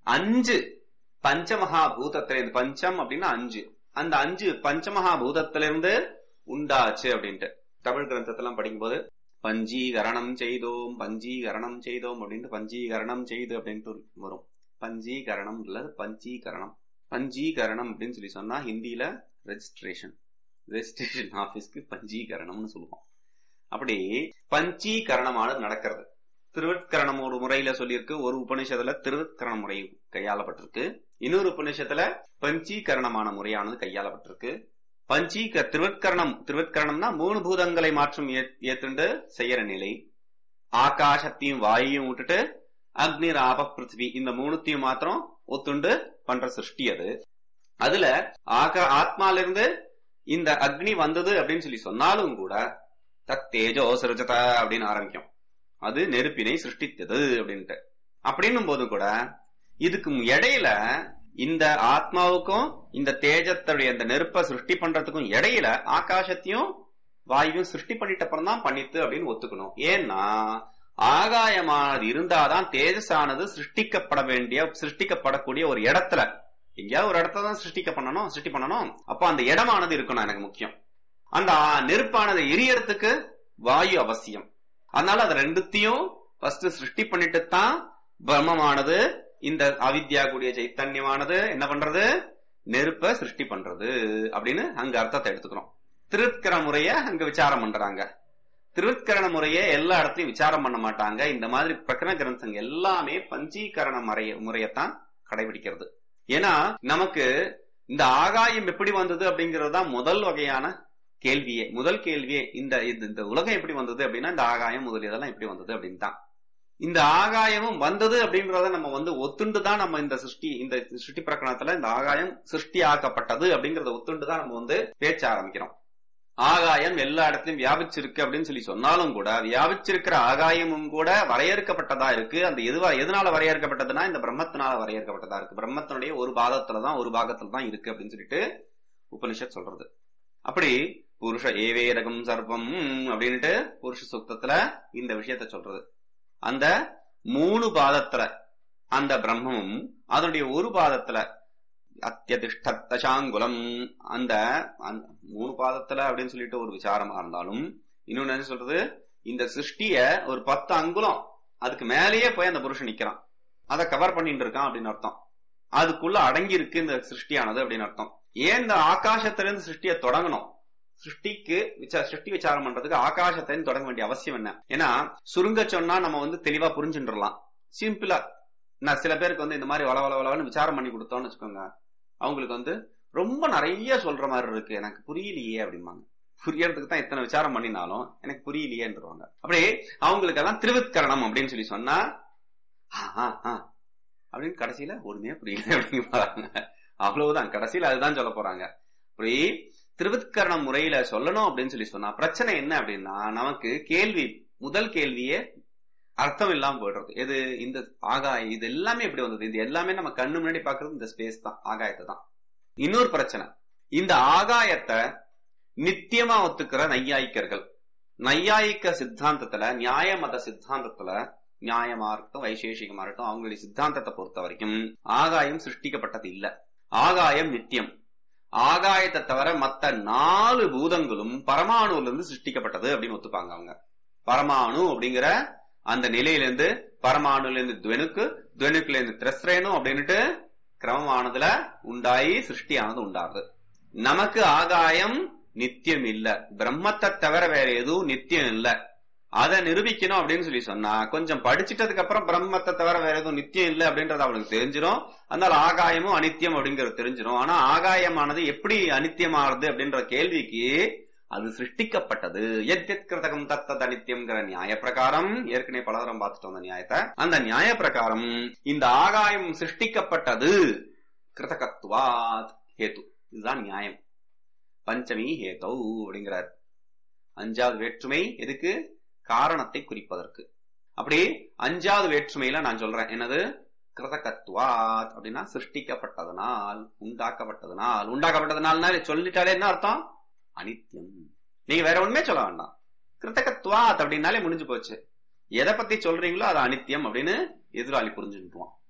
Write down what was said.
அஞ்சு பஞ்சமகா பூதத்திலிருந்து பஞ்சம் அப்படின்னா அஞ்சு அந்த அஞ்சு பஞ்சமகா பூதத்திலிருந்து உண்டாச்சு அப்படின்ட்டு தமிழ் கிரந்தத்தெல்லாம் படிக்கும்போது பஞ்சீகரணம் செய்தோம் பஞ்சீகரணம் செய்தோம் அப்படின்ட்டு பஞ்சீகரணம் செய்து அப்படின்ட்டு வரும் பஞ்சீகரணம் இல்ல பஞ்சீகரணம் பஞ்சீகரணம் அப்படின்னு சொல்லி சொன்னா ஹிந்தியில ரெஜிஸ்ட்ரேஷன் ரெஜிஸ்ட்ரேஷன் ஆபீஸ்க்கு பஞ்சீகரணம்னு சொல்லுவோம் அப்படி பஞ்சீகரணமானது நடக்கிறது திருவட்கரணம் ஒரு முறையில சொல்லியிருக்கு ஒரு உபநிஷத்துல திருவட்கரண முறை கையாளப்பட்டிருக்கு இன்னொரு உபநிஷத்துல பஞ்சீகரணமான முறையானது கையாளப்பட்டிருக்கு பஞ்சீக திருவட்கரணம் திருவட்கரணம்னா மூணு பூதங்களை மாற்றம் ஏ- ஏத்துண்டு செய்யற நிலை ஆகாசத்தையும் வாயையும் விட்டுட்டு அக்னி ராப பிருத்திவி இந்த மூணுத்தையும் மாத்திரம் ஒத்துண்டு பண்ற சிருஷ்டி அது அதுல ஆக ஆத்மால இருந்து இந்த அக்னி வந்தது அப்படின்னு சொல்லி சொன்னாலும் கூட தத் தேஜோ சிருஜத அப்படின்னு ஆரம்பிக்கும் அது நெருப்பினை சிருஷ்டித்தது அப்படின்ட்டு அப்படின்னும் போது கூட இதுக்கு இடையில இந்த ஆத்மாவுக்கும் இந்த தேஜத்துடைய இந்த நெருப்பை சிருஷ்டி பண்றதுக்கும் இடையில ஆகாசத்தையும் வாயுவும் சிருஷ்டி பண்ணிட்ட அப்புறம் தான் பண்ணித்து அப்படின்னு ஒத்துக்கணும் ஏன்னா ஆகாயமானது இருந்தாதான் தேஜஸானது சிருஷ்டிக்கப்பட வேண்டிய சிருஷ்டிக்கப்படக்கூடிய ஒரு இடத்துல எங்கேயாவது ஒரு இடத்துல தான் சிருஷ்டிக்க பண்ணணும் சிருஷ்டி பண்ணணும் அப்போ அந்த இடமானது இருக்கணும் எனக்கு முக்கியம் அந்த ஆ- நெருப்பானது எரியறதுக்கு வாயு அவசியம் அதனால அது ரெண்டுத்தையும் ஃபர்ஸ்ட் சிருஷ்டி பண்ணிட்டு தான் பிரம்மமானது இந்த அவித்யா கூடிய சைத்தன்யமானது என்ன பண்றது நெருப்பை சிருஷ்டி பண்றது அப்படின்னு அங்க அர்த்தத்தை எடுத்துக்கிறோம் திருத்கர முறைய அங்க விசாரம் பண்றாங்க திருத்கரண முறையை எல்லா இடத்துலயும் விசாரம் பண்ண மாட்டாங்க இந்த மாதிரி பிரகரண கிரந்தங்க எல்லாமே பஞ்சீகரண முறைய முறையத்தான் கடைபிடிக்கிறது ஏன்னா நமக்கு இந்த ஆகாயம் எப்படி வந்தது அப்படிங்கிறது தான் முதல் வகையான கேள்வியே முதல் கேள்வியே இந்த இந்த- இந்த உலகம் எப்படி வந்தது அப்படின்னா இந்த ஆகாயம் முதலியதெல்லாம் எப்படி வந்தது அப்படின்னு தான் இந்த ஆகாயமும் வந்தது அப்படின்றத நம்ம வந்து ஒத்துண்டு தான் நம்ம இந்த சிருஷ்டி இந்த சிருஷ்டி பிரகரணத்துல இந்த ஆகாயம் சிருஷ்டி ஆக்கப்பட்டது அப்படிங்கறத ஒத்துண்டு தான் நம்ம வந்து பேச்ச ஆரம்பிக்கிறோம் ஆகாயம் எல்லா இடத்துலயும் வியாபிச்சிருக்கு அப்படின்னு சொல்லி சொன்னாலும் கூட வியாபிச்சிருக்கிற ஆகாயமும் கூட வரையறுக்கப்பட்டதா இருக்கு அந்த எதுவா எதனால வரையறுக்கப்பட்டதுன்னா இந்த பிரம்மத்தினால வரையறுக்கப்பட்டதா இருக்கு பிரம்மத்தினுடைய ஒரு பாகத்துல தான் ஒரு பாகத்துல தான் இருக்கு அப்படின்னு சொல்லிட்டு உபனிஷத் சொல்றது அப்படி புருஷ ஏவேரகம் சர்வம் அப்படின்ட்டு புருஷ சுத்தத்துல இந்த விஷயத்த சொல்றது அந்த மூணு பாதத்துல அந்த பிரம்மமும் அதனுடைய ஒரு பாதத்துல அத்தியதிஷ்ட தசாங்குலம் அந்த அந்த மூணு பாதத்துல அப்படின்னு சொல்லிட்டு ஒரு விசாரமா இருந்தாலும் இன்னொன்னு என்ன சொல்றது இந்த சிருஷ்டிய ஒரு பத்து அங்குலம் அதுக்கு மேலேயே போய் அந்த புருஷன் நிக்கிறான் அதை கவர் பண்ணிட்டு இருக்கான் அப்படின்னு அர்த்தம் அதுக்குள்ள அடங்கி இருக்கு இந்த சிருஷ்டியானது அப்படின்னு அர்த்தம் ஏன் இந்த ஆகாசத்திலிருந்து சிருஷ்டியை தொடங்கணும் சிருஷ்டிக்கு விசா- சிருஷ்டி விசாரம் பண்றதுக்கு ஆகாசத்திலிருந்து தொடங்க வேண்டிய அவசியம் என்ன ஏன்னா சுருங்க சொன்னா நம்ம வந்து தெளிவா புரிஞ்சுட்டுலாம் சிம்பிளா நான் சில பேருக்கு வந்து இந்த மாதிரி வள வள வளன்னு விசாரம் பண்ணி கொடுத்தோம்னு வச்சுக்கோங்க அவங்களுக்கு வந்து ரொம்ப நிறைய சொல்ற மாதிரி இருக்கு எனக்கு புரியலையே அப்படிம்பாங்க புரியறதுக்கு தான் இத்தனை விசாரம் பண்ணினாலும் எனக்கு புரியலையேன்றவாங்க அப்படியே அவங்களுக்கு எல்லாம் திருவித்கரணம் அப்படின்னு சொல்லி சொன்னா ஆ, ஆ, ஆ, அப்படின்னு கடைசியில ஒண்ணுமே புரியல அப்படின்னு பாருங்க அவ்வளவுதான் கடைசியில அதுதான் சொல்ல போறாங்க அப்படி திருவித்கரண முறையில சொல்லணும் அப்படின்னு சொல்லி சொன்னா பிரச்சனை என்ன அப்படின்னா நமக்கு கேள்வி முதல் கேள்வியே அர்த்தம் இல்லாம போயிடுறது எது இந்த ஆகாயம் இது எல்லாமே எப்படி வந்தது இது எல்லாமே நம்ம கண்ணு முன்னாடி பாக்குறது இந்த ஸ்பேஸ் தான் ஆகாயத்தை தான் இன்னொரு பிரச்சனை இந்த ஆகாயத்தை நித்தியமா ஒத்துக்கிற நையாயிக்கர்கள் நையாயிக்க சித்தாந்தத்துல நியாய மத சித்தாந்தத்துல நியாயமா இருக்கட்டும் வைசேஷிகமா இருக்கட்டும் அவங்களுடைய சித்தாந்தத்தை பொறுத்த வரைக்கும் ஆகாயம் சிருஷ்டிக்கப்பட்டது இல்ல ஆகாயம் நித்தியம் ஆகாயத்தை தவிர மத்த நாலு பூதங்களும் பரமாணுல இருந்து சிருஷ்டிக்கப்பட்டது அப்படின்னு ஒத்துப்பாங்க அவங்க பரமாணு அப்படிங்கிற அந்த நிலையிலிருந்து பரமாணுல இருந்து துவனுக்கு துவனுக்குல இருந்து திரஸ்ரேனு அப்படின்னுட்டு கிரமமானதுல உண்டாயி சிருஷ்டியானது உண்டாகுது நமக்கு ஆகாயம் நித்தியம் இல்ல பிரம்மத்தை தவிர வேற எதுவும் நித்தியம் இல்ல அதை நிரூபிக்கணும் அப்படின்னு சொல்லி சொன்னா கொஞ்சம் படிச்சிட்டதுக்கு அப்புறம் பிரம்மத்தை தவிர வேற எதுவும் நித்தியம் இல்ல அப்படின்றது அவளுக்கு தெரிஞ்சிடும் அதனால ஆகாயமும் அனித்தியம் அப்படிங்கறது தெரிஞ்சிடும் ஆனா ஆகாயமானது எப்படி அனித்தியமானது அப்படின்ற கேள்விக்கு அது சிருஷ்டிக்கப்பட்டது எத்யத் கிருதகம் தத்தத் அனித்தியம்ங்கிற நியாய பிரகாரம் ஏற்கனவே பலதரம் பார்த்துட்டோம் அந்த நியாயத்தை அந்த நியாய பிரகாரம் இந்த ஆகாயம் சிருஷ்டிக்கப்பட்டது கிருதகத்துவாத் ஹேது இதுதான் நியாயம் பஞ்சமி ஹேதௌ அப்படிங்கிறார் அஞ்சாவது வேற்றுமை எதுக்கு காரணத்தை குறிப்பதற்கு அப்படி அஞ்சாவது வேற்றுமையில நான் சொல்றேன் என்னது கிருதகத்துவாத் அப்படின்னா சிருஷ்டிக்கப்பட்டதனால் உண்டாக்கப்பட்டதனால் உண்டாக்கப்பட்டதனால்னா சொல்லிட்டாலே என்ன அர்த்தம் அனித்தியம் நீங்க வேற ஒண்ணுமே சொல்ல வேண்டாம் கிருத்தகத்வாத் அப்படின்னாலே முடிஞ்சு போச்சு எதை பத்தி சொல்றீங்களோ அது அனித்தியம் அப்படின்னு எதிராளி புரிஞ்சுட்டுவான்